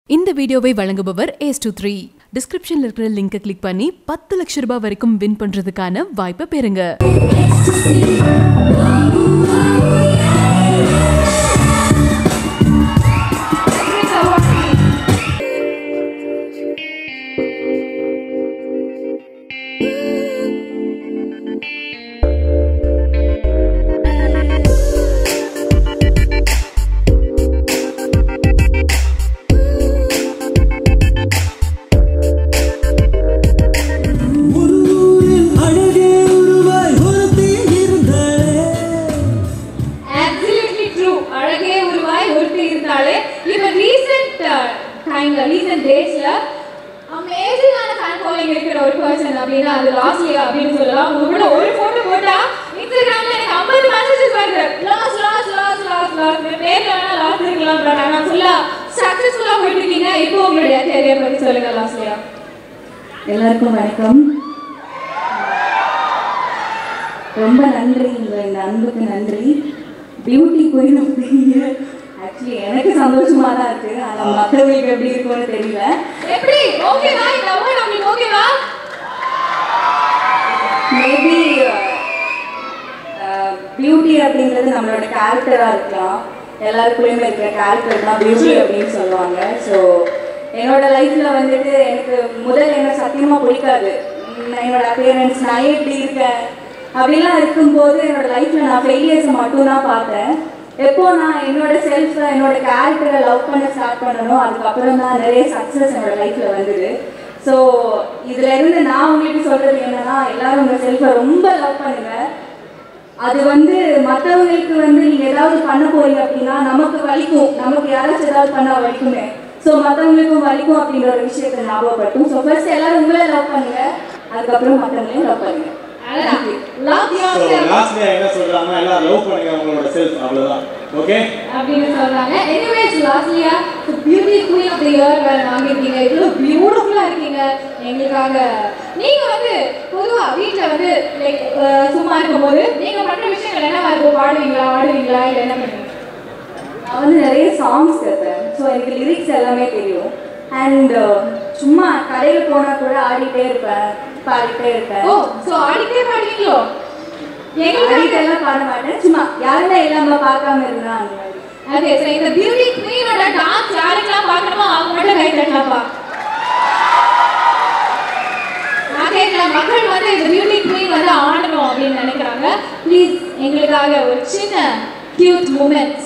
இந்த வீடியோவை வழங்குபவர் ஏஸ் டூ த்ரீ டிஸ்கிரிப்ஷன்ல இருக்கிற லிங்கை கிளிக் பண்ணி பத்து லட்ச ரூபாய் வரைக்கும் வின் பண்றதுக்கான வாய்ப்பை பெறுங்க ஒரு ஊரில் அழகே உருவாய் ஒருத்தி இருந்தாளே absolutely true அழகே உருவாய் ஒருத்தி இருந்தாலே இப்ப ரீசெண்ட் டைம்ல ரீசெண்ட் டேஸ்ல அமேசிங்கான ஃபேன் ஃபாலோயிங் இருக்கிற ஒரு பர்சன் அப்படின்னா அது லாஸ்லியா அப்படின்னு சொல்லலாம் உங்க கூட ஒரு போட்டோ போட்டா இன்ஸ்டாகிராம்ல எனக்கு 50 மெசேஜஸ் வருது லாஸ் லாஸ் லாஸ் லாஸ் லாஸ் நேர்ல வேணா லாஸ் இருக்கலாம் பட் ஆனா ஃபுல்லா சக்சஸ்ஃபுல்லா போயிட்டு இருக்கீங்க இப்போ உங்களுடைய கேரியர் பத்தி சொல்லுங்க லாஸ்லியா எல்லாருக்கும் வணக்கம் ரொம்ப நன்றி உங்கள் இந்த அன்புக்கு நன்றி பியூட்டி குயின் அப்படிங்கிற ஆக்சுவலி எனக்கு சந்தோஷமா தான் இருக்கு ஆனால் மற்றவங்களுக்கு எப்படி இருக்கும்னு தெரியல எப்படி ஓகேவா இந்த அவார்ட் உங்களுக்கு ஓகேவா மேபி பியூட்டி அப்படிங்கிறது நம்மளோட கேரக்டராக இருக்கலாம் எல்லாருக்குள்ளேயுமே இருக்கிற கேரக்டர் தான் பியூட்டி அப்படின்னு சொல்லுவாங்க ஸோ என்னோட லைஃப்பில் வந்துட்டு எனக்கு முதல் எனக்கு சத்தியமாக பிடிக்காது உம், என்னோட அப்பியரன்ஸ் நான் ஏன் இப்படி இருக்கேன் அப்படிலாம் இருக்கும்போது என்னோட லைஃப்பில் நான் ஃபெயிலியர்ஸ் மட்டும்தான் பார்த்தேன் எப்போ நான் என்னோட செல்ஃபை என்னோட கேரக்டரை லவ் பண்ண ஸ்டார்ட் பண்ணணும் அதுக்கப்புறம் தான் நிறைய சக்ஸஸ் என்னோட லைஃப்பில் வந்தது ஸோ இதுல இருந்து நான் உங்களுக்கு சொல்றது என்னன்னா எல்லாரும் உங்க செல்ஃபை ரொம்ப லவ் பண்ணுங்க அது வந்து மற்றவங்களுக்கு வந்து நீங்க ஏதாவது பண்ண போறீங்க அப்படின்னா நமக்கு வலிக்கும் நமக்கு யாராச்சும் ஏதாவது பண்ணா வலிக்குமே ஸோ மற்றவங்களுக்கும் வலிக்கும் அப்படின்ற ஒரு விஷயத்தை ஞாபகப்படுத்தும் ஸோ ஃபர்ஸ்ட் எல்லாரும் உங்களை லவ் பண்ணுங்க அதுக்கப்புறம் மற்றவங்களையும் லவ் பண்ணுங்க லவ் ஸோ யோர் லாஸ்ட்ல என்ன சொல்றாங்க எல்லாம் லவ் பண்ணுங்க உங்களோட செல்ஃப் அவ்வளவுதான் ஓகே அப்படின்னு சொல்றாங்க anyways Losliya beauty queen of the year வேற வாங்கியிருக்கீங்க இவ்வளோ பியூட்டிஃபுல்லா இருக்கீங்க எங்களுக்காக நீங்க வந்து பொதுவா வீட்ல வந்து லைக் சும்மா இருக்கும்போது நீங்க பண்ற விஷயங்கள் என்னவா இருக்கும் பாடுவீங்களா ஆடுவீங்களா இல்லை என்ன பண்ணுவீங்க நான் வந்து நிறைய சாங்ஸ் கேட்பேன் ஸோ எனக்கு லிரிக்ஸ் எல்லாமே தெரியும் அண்ட் சும்மா கடையில் போனால் கூட ஆடிட்டே இருப்பேன் பாடிட்டே இருப்பேன் ஓ ஸோ ஆடிட்டே பாடுவீங்களோ எங்களுக்காக ஆடிட்டெல்லாம் பாட மாட்டேன் சும்மா யாருமே இல்லாம பார்க்காம இருந்தா அந்த மாதிரி ஓகே ஸோ இந்த பியூட்டி குயினோட டான்ஸ் யாருக்கெல்லாம் பார்க்கணுமோ அவங்க மட்டும் கை தட்டலாம்ப்பா நான் கேட்கலாம் மக்கள் வந்து இந்த பியூட்டி குயின் வந்து ஆடணும் அப்படின்னு நினைக்கிறாங்க ப்ளீஸ் எங்களுக்காக ஒரு சின்ன கியூட் மூமெண்ட்ஸ்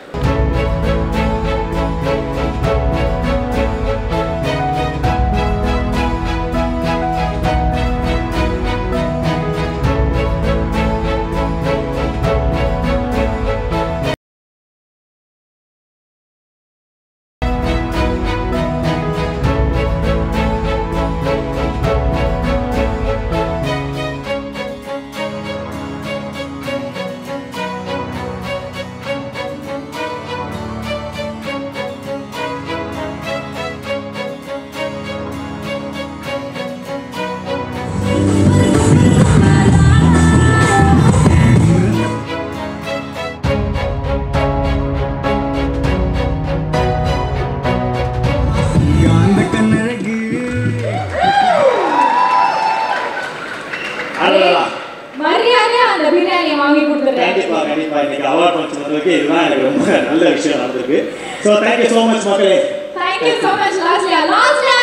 அந்த கண்ணழகு அவ்வளவுதான் மரியாதையா அந்த பிரியாணியை வாங்கி கொடுத்துருக்கேன் கண்டிப்பா கண்டிப்பா இன்னைக்கு அவார்ட் ஃபங்க்ஷன் வந்திருக்கு இதுதான் எனக்கு ரொம்ப நல்ல விஷயம் நடந்திருக்கு ஸோ தேங்க்யூ ஸோ மச் மக்களே தேங்க்யூ ஸோ மச் லாஸ்ட்லியா லாஸ்ட்லியா